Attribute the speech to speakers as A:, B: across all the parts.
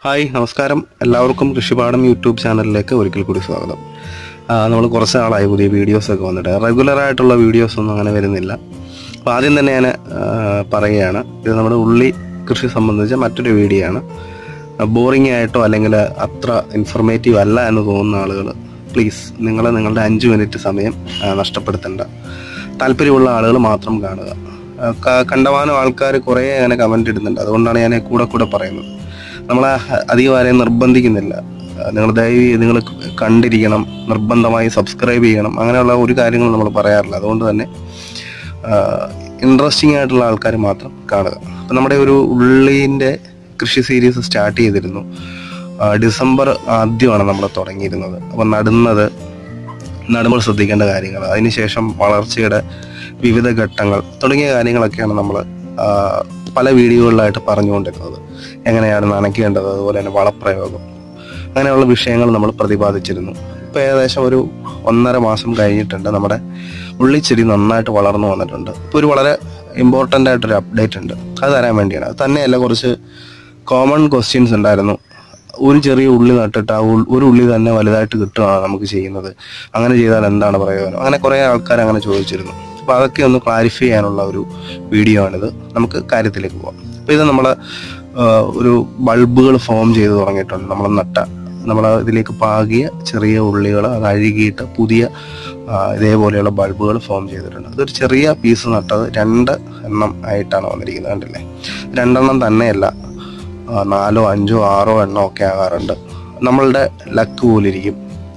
A: hi നമസ്കാരം എല്ലാവർക്കും കൃഷിപാഠം YouTube ചാനലിലേക്ക് ഒരിക്കൽ കൂടി സ്വാഗതം നമ്മൾ കുറച്ച് നാളായി പുതിയ വീഡിയോസൊക്കെ വന്നിട്ട് റെഗുലറായിട്ടുള്ള വീഡിയോസ് ഒന്നും അങ്ങനെ വരുന്നില്ല അപ്പോൾ ആദ്യം തന്നെ ഞാൻ പറയുകയാണ് ഇത് നമ്മുടെ ഉള്ളി കൃഷി സംബന്ധിച്ച മറ്റൊരു വീഡിയോ ആണ് ബോറിംഗ് ആയിട്ടോ അല്ലെങ്കിൽ അത്ര ഇൻഫർമേറ്റീവ് അല്ല എന്ന് തോന്നുന്ന ആളുകൾ പ്ലീസ് നിങ്ങൾ നിങ്ങളുടെ അഞ്ച് മിനിറ്റ് സമയം ആ, നഷ്ടപ്പെടുത്തണ്ട താല്പര്യമുള്ള ആളുകൾ മാത്രം കാണുക ആ, ക- കണ്ടമാനം ആൾക്കാർ കുറേ അങ്ങനെ കമൻ്റ് ഇടുന്നുണ്ട് അതുകൊണ്ടാണ് ഞാൻ കൂടെ കൂടെ പറയുന്നത് നമ്മളെ അധികം ആരെയും നിർബന്ധിക്കുന്നില്ല നിങ്ങൾ ദയവ് നിങ്ങൾ കണ്ടിരിക്കണം നിർബന്ധമായി സബ്സ്ക്രൈബ് ചെയ്യണം അങ്ങനെയുള്ള ഒരു കാര്യങ്ങളും നമ്മൾ പറയാറില്ല അതുകൊണ്ട് തന്നെ ഇൻട്രസ്റ്റിംഗ് ആയിട്ടുള്ള ആൾക്കാർ മാത്രം കാണുക അപ്പം നമ്മുടെ ഒരു ഉള്ളീൻ്റെ കൃഷി സീരീസ് സ്റ്റാർട്ട് ചെയ്തിരുന്നു ആ, ഡിസംബർ ആദ്യമാണ് നമ്മൾ തുടങ്ങിയിരുന്നത് അപ്പം നടുന്നത് നടുമ്പോൾ ശ്രദ്ധിക്കേണ്ട കാര്യങ്ങൾ അതിനുശേഷം വളർച്ചയുടെ വിവിധ ഘട്ടങ്ങൾ തുടങ്ങിയ കാര്യങ്ങളൊക്കെയാണ് നമ്മൾ പല വീഡിയോകളിലായിട്ട് പറഞ്ഞുകൊണ്ടിരുന്നത് എങ്ങനെയാണ് നനയ്ക്കേണ്ടത് അതുപോലെ തന്നെ വളപ്രയോഗം അങ്ങനെയുള്ള വിഷയങ്ങൾ നമ്മൾ പ്രതിപാദിച്ചിരുന്നു ഇപ്പോൾ ഏകദേശം ഒരു ഒന്നര മാസം കഴിഞ്ഞിട്ടുണ്ട് നമ്മുടെ ഉള്ളിച്ചെടി നന്നായിട്ട് വളർന്നു വന്നിട്ടുണ്ട് ഇപ്പോൾ ഒരു വളരെ ഇമ്പോർട്ടൻ്റ് ആയിട്ടൊരു അപ്ഡേറ്റ് ഉണ്ട് അത് തരാൻ വേണ്ടിയാണ് അത് തന്നെയല്ല കുറച്ച് കോമൺ ക്വസ്റ്റ്യൻസ് ഉണ്ടായിരുന്നു ഒരു ചെറിയ ഉള്ളി നട്ടിട്ട് ആ ഉൾ- ഒരു ഉള്ളി തന്നെ വലുതായിട്ട് കിട്ടുകയാണ് നമുക്ക് ചെയ്യുന്നത് അങ്ങനെ ചെയ്താൽ എന്താണ് പ്രയോജനം അങ്ങനെ കുറേ ആൾക്കാർ അങ്ങനെ ചോദിച്ചിരുന്നു അപ്പോൾ അതൊക്കെ ഒന്ന് ക്ലാരിഫൈ ചെയ്യാനുള്ള ഒരു വീഡിയോ ആണിത് നമുക്ക് കാര്യത്തിലേക്ക് പോകാം അപ്പോൾ ഇത് നമ്മൾ ഒരു ബൾബുകൾ ഫോം ചെയ്ത് തുടങ്ങിയിട്ടുണ്ട് നമ്മൾ നട്ട നമ്മൾ ഇതിലേക്ക് പാകിയ ചെറിയ ഉള്ളികൾ അത് അഴുകിയിട്ട് പുതിയ ആ, ഇതേപോലെയുള്ള ബൾബുകൾ ഫോം ചെയ്തിട്ടുണ്ട് അതൊരു ചെറിയ പീസ് നട്ടത് രണ്ട് എണ്ണം ആയിട്ടാണ് വന്നിരിക്കുന്നത് കണ്ടില്ലേ രണ്ടെണ്ണം തന്നെയല്ല ആ, നാലോ അഞ്ചോ ആറോ എണ്ണോ ഒക്കെ ആകാറുണ്ട് നമ്മളുടെ ലക്ക് പോലിരിക്കും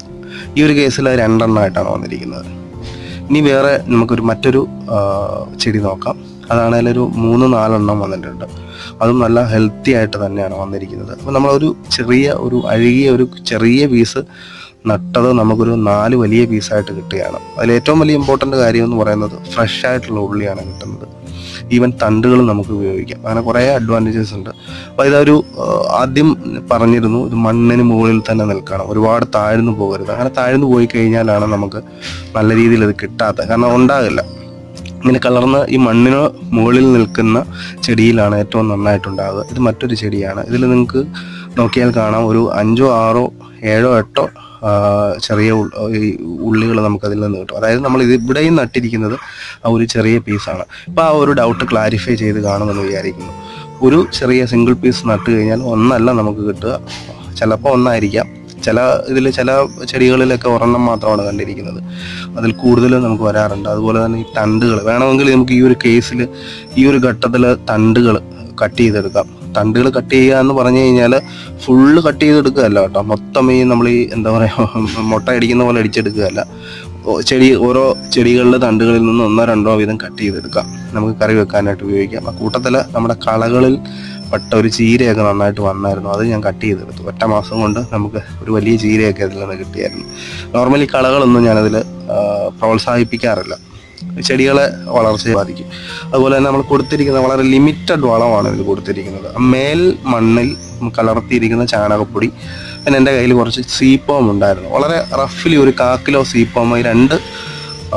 A: ഈ ഒരു കേസിൽ അത് രണ്ടെണ്ണമായിട്ടാണ് വന്നിരിക്കുന്നത് ഇനി വേറെ നമുക്കൊരു മറ്റൊരു ആ, ചെടി നോക്കാം അതാണെങ്കിൽ ഒരു മൂന്ന് നാലെണ്ണം വന്നിട്ടുണ്ട് അതും നല്ല ഹെൽത്തി ആയിട്ട് തന്നെയാണ് വന്നിരിക്കുന്നത് അപ്പോൾ നമ്മളൊരു ചെറിയ ഒരു അഴുകിയ ഒരു ചെറിയ പീസ് നട്ടത് നമുക്കൊരു നാല് വലിയ പീസായിട്ട് കിട്ടുകയാണ് അതിൽ ഏറ്റവും വലിയ ഇമ്പോർട്ടൻ്റ് കാര്യം എന്ന് പറയുന്നത് ഫ്രഷ് ആയിട്ടുള്ള ഉള്ളിയാണ് കിട്ടുന്നത് ഈവൻ തണ്ടുകൾ നമുക്ക് ഉപയോഗിക്കാം അങ്ങനെ കുറേ അഡ്വാൻറ്റേജസ് ഉണ്ട് അപ്പോൾ ഇതൊരു ആ, ആദ്യം പറഞ്ഞിരുന്നു ഇത് മണ്ണിന് മുകളിൽ തന്നെ നിൽക്കണം ഒരുപാട് താഴ്ന്നു പോകരുത് അങ്ങനെ താഴ്ന്നു പോയി കഴിഞ്ഞാലാണ് നമുക്ക് നല്ല രീതിയിൽ ഇത് കിട്ടാത്ത കാരണം ഉണ്ടാകില്ല ഇങ്ങനെ കളർന്ന് ഈ മണ്ണിന് മുകളിൽ നിൽക്കുന്ന ചെടിയിലാണ് ഏറ്റവും നന്നായിട്ടുണ്ടാകുക ഇത് മറ്റൊരു ചെടിയാണ് ഇതിൽ നിങ്ങൾക്ക് നോക്കിയാൽ കാണാം ഒരു അഞ്ചോ ആറോ ഏഴോ എട്ടോ ആ, ചെറിയ ഉള്ളികൾ നമുക്ക് അതിൽ നിന്ന് കിട്ടും അതായത് നമ്മൾ ഇത് ഇവിടെയും നട്ടിരിക്കുന്നത് ആ ഒരു ചെറിയ പീസാണ് അപ്പോൾ ആ ഒരു ഡൗട്ട് ക്ലാരിഫൈ ചെയ്ത് കാണുമെന്ന് വിചാരിക്കുന്നു ഒരു ചെറിയ സിംഗിൾ പീസ് നട്ട് കഴിഞ്ഞാൽ ഒന്നല്ല നമുക്ക് കിട്ടുക ചിലപ്പോൾ ഒന്നായിരിക്കാം ചില ഇതിൽ ചില ചെടികളിലൊക്കെ ഒരെണ്ണം മാത്രമാണ് കണ്ടിരിക്കുന്നത് അതിൽ കൂടുതൽ നമുക്ക് വരാറുണ്ട് അതുപോലെ തന്നെ ഈ തണ്ടുകൾ വേണമെങ്കിൽ നമുക്ക് ഈ ഒരു കേസിൽ ഈ ഒരു ഘട്ടത്തിൽ തണ്ടുകൾ കട്ട് ചെയ്തെടുക്കാം തണ്ടുകൾ കട്ട് ചെയ്യുക എന്ന് പറഞ്ഞു കഴിഞ്ഞാൽ ഫുള്ള് കട്ട് ചെയ്തെടുക്കുകയല്ല കേട്ടോ മൊത്തം ഈ നമ്മൾ ഈ എന്താ പറയുക മുട്ട അടിക്കുന്ന പോലെ അടിച്ചെടുക്കുകയല്ല ഓ- ചെടി ഓരോ ചെടികളുടെ തണ്ടുകളിൽ നിന്ന് ഒന്നോ രണ്ടോ വീതം കട്ട് ചെയ്തെടുക്കാം നമുക്ക് കറി വെക്കാനായിട്ട് ഉപയോഗിക്കാം ആ കൂട്ടത്തിൽ നമ്മുടെ കളകളിൽ പെട്ട ഒരു ചീരയൊക്കെ നന്നായിട്ട് വന്നായിരുന്നു അത് ഞാൻ കട്ട് ചെയ്തെടുത്തു ഒറ്റ മാസം കൊണ്ട് നമുക്ക് ഒരു വലിയ ചീരയൊക്കെ അതിൽ നിന്ന് കിട്ടിയായിരുന്നു നോർമലി കളകളൊന്നും ഞാനതിൽ പ്രോത്സാഹിപ്പിക്കാറില്ല ചെടികളെ വളർച്ചയെ ബാധിക്കും അതുപോലെ തന്നെ നമ്മൾ കൊടുത്തിരിക്കുന്ന വളരെ ലിമിറ്റഡ് വളമാണ് ഇതിൽ കൊടുത്തിരിക്കുന്നത് ആ മേൽ മണ്ണിൽ കലർത്തിയിരിക്കുന്ന ചാണകപ്പൊടി പിന്നെ എൻ്റെ കയ്യിൽ കുറച്ച് സീപ്പോം ഉണ്ടായിരുന്നു വളരെ റഫ്ലി ഒരു കാ കിലോ സീപ്പോം ഈ രണ്ട് ആ,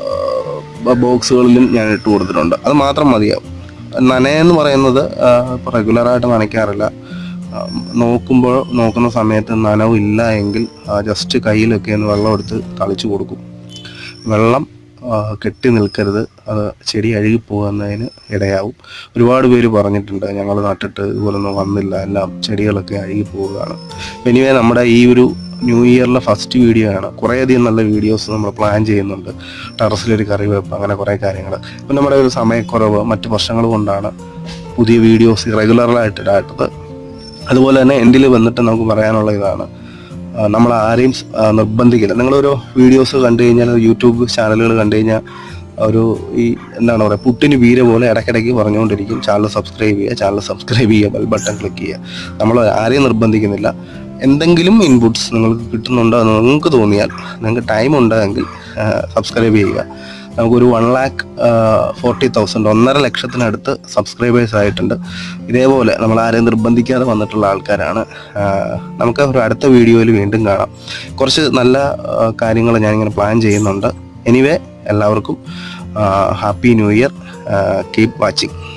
A: ആ, ബോക്സുകളിലും ഞാൻ ഇട്ട് കൊടുത്തിട്ടുണ്ട് അത് മാത്രം മതിയാവും നനയെന്ന് പറയുന്നത് ഇപ്പോൾ റെഗുലറായിട്ട് നനയ്ക്കാറില്ല ആ, നോക്കുമ്പോൾ നോക്കുന്ന സമയത്ത് നനവില്ല എങ്കിൽ ജസ്റ്റ് കയ്യിലൊക്കെ ഒന്ന് വെള്ളം എടുത്ത് തളിച്ചു കൊടുക്കും വെള്ളം ആ, കെട്ടി നിൽക്കരുത് അത് ചെടി അഴുകി പോകുന്നതിന് ഇടയാവും ഒരുപാട് പേര് പറഞ്ഞിട്ടുണ്ട് ഞങ്ങൾ നട്ടിട്ട് ഇതുപോലൊന്നും വന്നില്ല എല്ലാം ചെടികളൊക്കെ അഴുകി പോവുകയാണ് എനിവേ നമ്മുടെ ഈ ഒരു ന്യൂ ഇയറിലെ ഫസ്റ്റ് വീഡിയോ ആണ് കുറേയധികം നല്ല വീഡിയോസ് നമ്മൾ പ്ലാൻ ചെയ്യുന്നുണ്ട് ടെറസിലൊരു കറിവേപ്പ് അങ്ങനെ കുറേ കാര്യങ്ങൾ ഇപ്പം നമ്മുടെ ഒരു സമയക്കുറവ് മറ്റ് പ്രശ്നങ്ങൾ കൊണ്ടാണ് പുതിയ വീഡിയോസ് റെഗുലറായിട്ട് ഇടാത്തത് അതുപോലെ തന്നെ എൻഡിൽ വന്നിട്ട് നമുക്ക് പറയാനുള്ള ഇതാണ് ആ, നമ്മൾ ആരെയും സ്- ആ, നിർബന്ധിക്കില്ല നിങ്ങളൊരു വീഡിയോസ് കണ്ടു കഴിഞ്ഞാൽ യൂട്യൂബ് ചാനലുകൾ കണ്ടു കഴിഞ്ഞാൽ ഒരു ഈ എന്താണ് പറയുക പുട്ടിന് വീര പോലെ ഇടയ്ക്കിടയ്ക്ക് പറഞ്ഞുകൊണ്ടിരിക്കും ചാനൽ സബ്സ്ക്രൈബ് ചെയ്യുക ചാനൽ സബ്സ്ക്രൈബ് ചെയ്യുക ബെൽ ബട്ടൺ ക്ലിക്ക് ചെയ്യുക നമ്മൾ ആരെയും നിർബന്ധിക്കുന്നില്ല എന്തെങ്കിലും ഇൻപുട്സ് നിങ്ങൾക്ക് കിട്ടുന്നുണ്ടോ എന്ന് നിങ്ങൾക്ക് തോന്നിയാൽ നിങ്ങൾക്ക് ടൈം ഉണ്ടെങ്കിൽ സബ്സ്ക്രൈബ് ചെയ്യുക നമുക്കൊരു വൺ ലാക്ക് ഫോർട്ടി തൗസൻഡ് ഒന്നര ലക്ഷത്തിനടുത്ത് സബ്സ്ക്രൈബേഴ്സ് ആയിട്ടുണ്ട് ഇതേപോലെ നമ്മൾ ആരെയും നിർബന്ധിക്കാതെ വന്നിട്ടുള്ള ആൾക്കാരാണ് ആ, നമുക്ക് ഒരു അടുത്ത വീഡിയോയിൽ വീണ്ടും കാണാം കുറച്ച് നല്ല കാര്യങ്ങൾ ഞാനിങ്ങനെ പ്ലാൻ ചെയ്യുന്നുണ്ട് എനിവേ എല്ലാവർക്കും happy new year keep watching